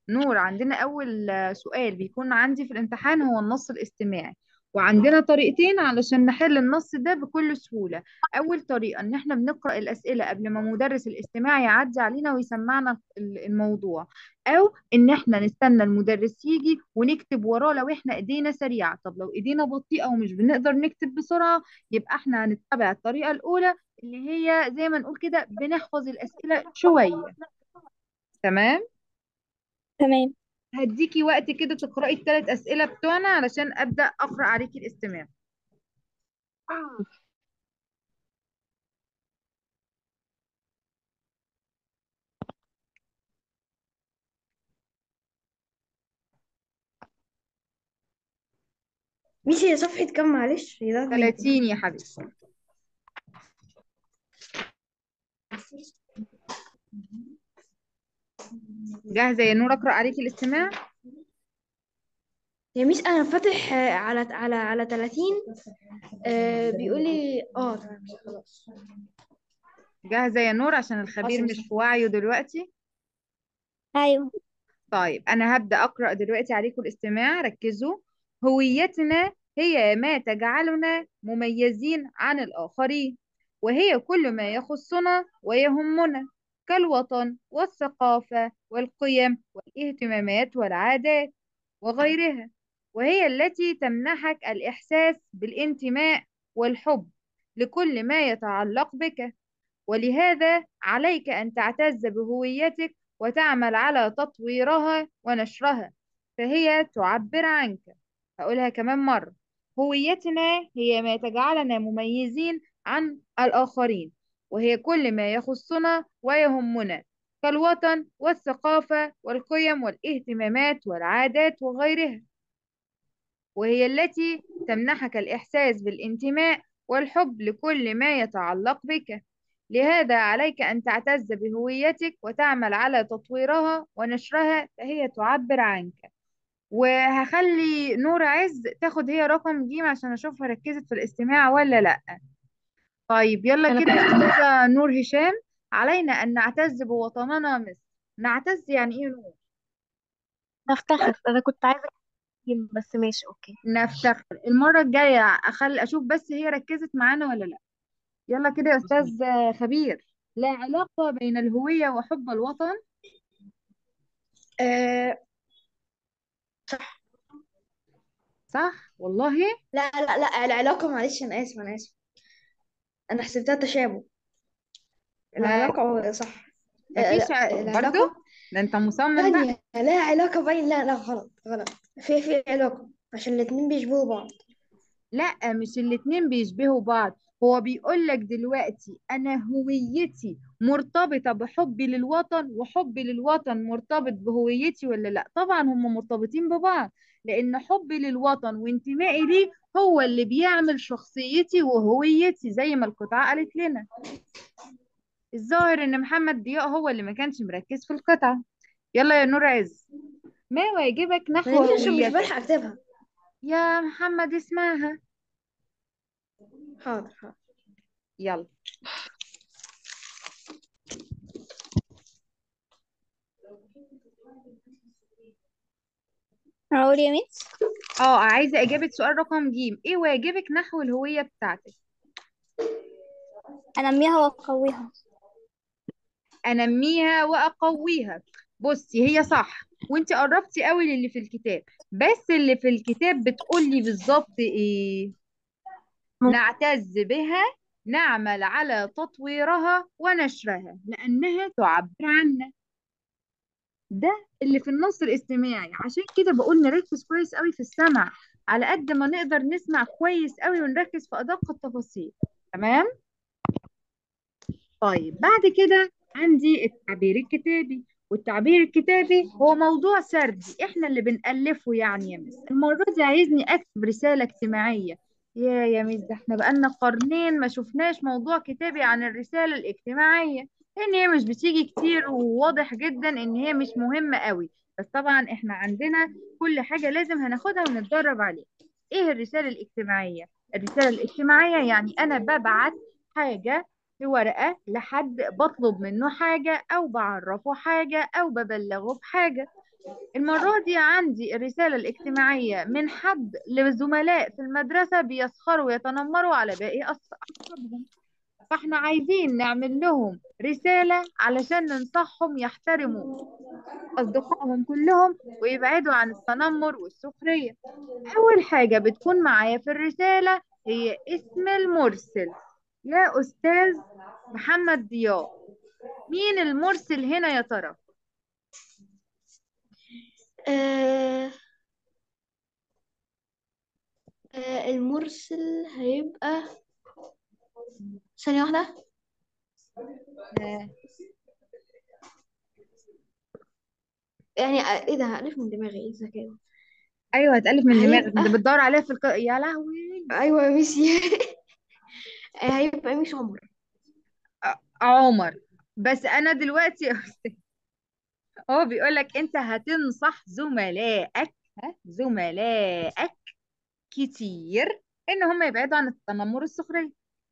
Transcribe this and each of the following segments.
نور عندنا أول آه، سؤال بيكون عندي في الامتحان هو النص الاستماعي وعندنا طريقتين علشان نحل النص ده بكل سهولة أول طريقة إن إحنا بنقرأ الأسئلة قبل ما مدرس الاستماع يعدي علينا ويسمعنا ال- الموضوع أو إن إحنا نستنى المدرس يجي ونكتب وراه لو إحنا إيدينا سريعة طب لو إيدينا بطيئة ومش بنقدر نكتب بسرعة يبقى إحنا هنتبع الطريقة الأولى اللي هي زي ما نقول كده بنحفظ الأسئلة شوية تمام تمام هديكي وقت كده تقرأي الثلاث أسئلة بتوعنا علشان أبدأ أقرأ عليكي الاستماع ماشي صفحة كام معلش هي ده مين 30 يا حبيبتي جاهزة يا نور أقرأ عليكي الاستماع يا ميس انا فاتح آه، على على على 30 آه بيقول لي اه تمام خلاص جاهزة يا نور عشان الخبير خلاص. مش في وعيه دلوقتي أيوه طيب أنا هبدأ أقرأ دلوقتي عليكم الاستماع ركزوا هويتنا هي ما تجعلنا مميزين عن الآخرين وهي كل ما يخصنا ويهمنا كالوطن والثقافة والقيم والاهتمامات والعادات وغيرها وهي التي تمنحك الإحساس بالانتماء والحب لكل ما يتعلق بك ولهذا عليك أن تعتز بهويتك وتعمل على تطويرها ونشرها فهي تعبر عنك هقولها كمان مرة هويتنا هي ما تجعلنا مميزين عن الآخرين وهي كل ما يخصنا ويهمنا كالوطن والثقافة والقيم والاهتمامات والعادات وغيرها وهي التي تمنحك الإحساس بالانتماء والحب لكل ما يتعلق بك لهذا عليك أن تعتز بهويتك وتعمل على تطويرها ونشرها فهي تعبر عنك وهخلي نور عز تاخد هي رقم جيم عشان أشوفها ركزت في الاستماع ولا لأ طيب يلا أنا كده يا أستاذة نور هشام علينا أن نعتز بوطننا مصر نعتز يعني إيه نور؟ نفتخر أنا كنت عايزة أجيب بس ماشي أوكي نفتخر المرة الجاية أخلي أشوف بس هي ركزت معانا ولا لأ يلا كده يا أستاذ خبير لا علاقة بين الهوية وحب الوطن آه صح والله لا لا لا العلاقة معلش انا اسف انا اسف انا حسبتها تشابه العلاقة صح آه، مفيش لا، ع- برضو العلاقة ده انت مصمم بقى ثانية لا علاقة بين لا لا غلط غلط في في علاقة عشان الاتنين بيشبهوا بعض لا مش الاتنين بيشبهوا بعض هو بيقول لك دلوقتي انا هويتي مرتبطة بحبي للوطن وحبي للوطن مرتبط بهويتي ولا لا طبعا هم مرتبطين ببعض لان حبي للوطن وانتمائي ليه هو اللي بيعمل شخصيتي وهويتي زي ما القطعة قالت لنا الظاهر ان محمد ضياء هو اللي ما كانش مركز في القطعة يلا يا نور عز ما واجبك نحو انا عشان مش هويتك بلحق اكتبها يا محمد اسمعها حاضر حاضر يلا أقول يا ميس اه عايزة إجابة سؤال رقم جيم ايه واجبك نحو الهوية بتاعتك أنميها وأقويها انميها واقويها بصي هي صح وانت قربتي قوي للي في الكتاب بس اللي في الكتاب بتقولي بالظبط ايه نعتز بها نعمل على تطويرها ونشرها لأنها تعبر عنا ده اللي في النص الاستماعي عشان كده بقول نركز كويس قوي في السمع على قد ما نقدر نسمع كويس قوي ونركز في أدق التفاصيل تمام طيب بعد كده عندي التعبير الكتابي والتعبير الكتابي هو موضوع سردي احنا اللي بنألفه يعني يا مس المرة دي عايزني اكتب رسالة اجتماعية يا يا مس ده احنا بقالنا قرنين ما شفناش موضوع كتابي عن الرسالة الاجتماعية لان هي مش بتيجي كتير وواضح جدا ان هي مش مهمة قوي بس طبعا احنا عندنا كل حاجة لازم هناخدها ونتدرب عليها ايه الرسالة الاجتماعية الرسالة الاجتماعية يعني انا ببعت حاجة في ورقة لحد بطلب منه حاجة أو بعرفه حاجة أو ببلغه بحاجة المرة دي عندي الرسالة الاجتماعية من حد لزملاء في المدرسة بيسخروا ويتنمروا على باقي أص- أصحابهم فاحنا عايزين نعمل لهم رسالة علشان ننصحهم يحترموا أصدقائهم كلهم ويبعدوا عن التنمر والسخرية أول حاجة بتكون معايا في الرسالة هي اسم المرسل يا أستاذ محمد ضياء مين المرسل هنا يا ترى؟ آه آه المرسل هيبقى ثانية واحدة آه، يعني آه، ايه ده هألف من دماغي ايه الذكاء ده؟ أيوه هتألف من دماغك أنت هيبقى بتدور عليها في الق... يا لهوي ايوه يا ميسي آه، هيبقى مش عمر آه، عمر بس أنا دلوقتي يا أستاذ هو بيقول لك أنت هتنصح زملائك ها زملائك كتير إن هم يبعدوا عن التنمر والسخرية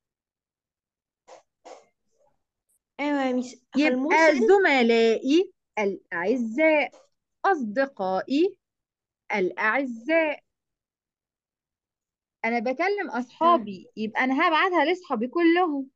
ايوه يا ميسي يبقى فالمرسل زملائي الأعزاء أصدقائي الأعزاء أنا بكلم أصحابي يبقى أنا هبعتها لأصحابي كلهم